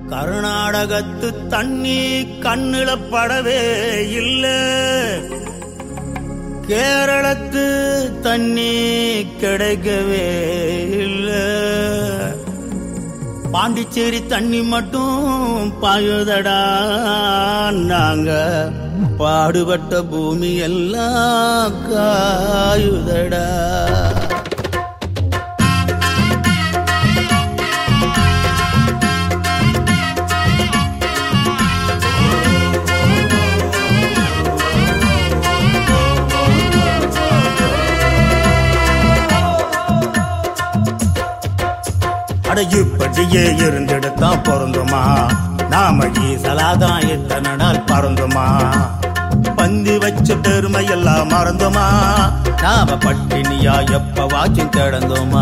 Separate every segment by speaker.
Speaker 1: கர்நாடகத்து தண்ணி கண்ணுல படவே இல்ல கேரளத்து தண்ணி கிடைக்கவே இல்ல பாண்டிச்சேரி தண்ணி மட்டும் பாயுதடா நாங்க பாடுபட்ட பூமி எல்லாம் காயுதடா அட இப்படியே இருந்துடுத்தான் பொருந்துமா நாம ஈசலாதான் எத்தனை நாள் பறந்துமா பந்தி வச்ச பெருமை எல்லாம் மறந்துமா நாம பட்டினியா எப்ப வாச்சும் கிடந்தோமா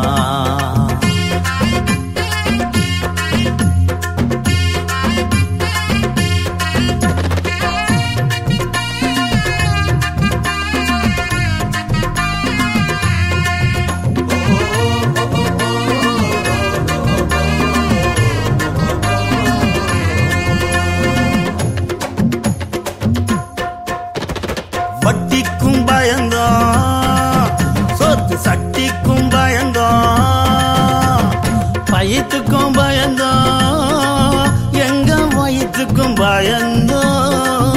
Speaker 1: வட்டிக்கும் பயந்தோம் சொத்து சட்டிக்கும் பயந்தோம் பயத்துக்கும் பயந்தோம் எங்க வயிற்றுக்கும் பயந்தோம்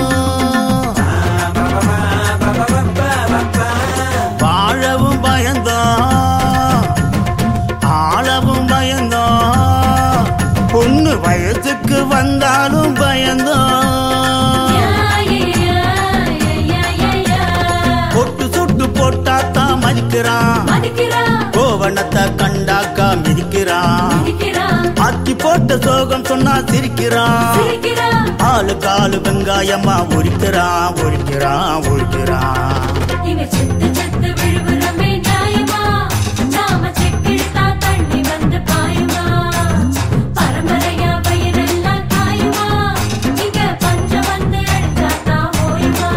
Speaker 1: வாழவும் பயந்தோம் ஆளவும் பயந்தோம் பொண்ணு வயசுக்கு வந்தாலும் பயந்தோம் பொட்டு சுட்டு போட்டா தான் மதிக்கிறான் கோவணத்தை கண்டாக்கா மிதிக்கிறான் அத்தி போட்ட சோகம் சொன்னா சிரிக்கிறான் ஆளு காலு வெங்காயமா உரிக்கிறான் உரிக்கிறான் உரிக்கிறான்
Speaker 2: பரம்பரையா பயிரெல்லாம் காயுமா இங்க பஞ்சம் வந்து அடிச்சாத்தா ஓயுமா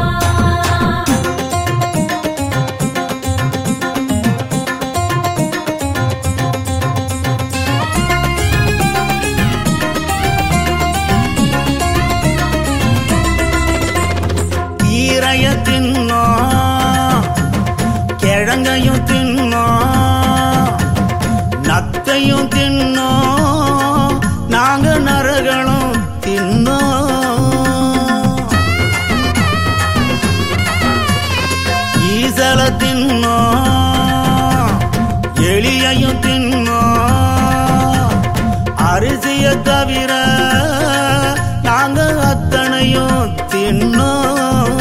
Speaker 1: கீரைய தின்னோம் கிழங்கையும் தின்னோம் நத்தையும் தின்னோம் நாங்க நரகளும் தின்னோம் ஈசல தின்னோம் எலியையும் தின்னோம் அரிசிய தவிர நாங்க அத்தனையும் தின்னோம்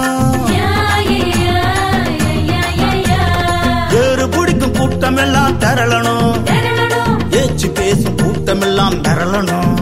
Speaker 1: வேறு பிடிக்கும் கூட்டம் எல்லாம் தரலணும் ஏச்சு பேசும் கூட்டம் எல்லாம் தரலணும்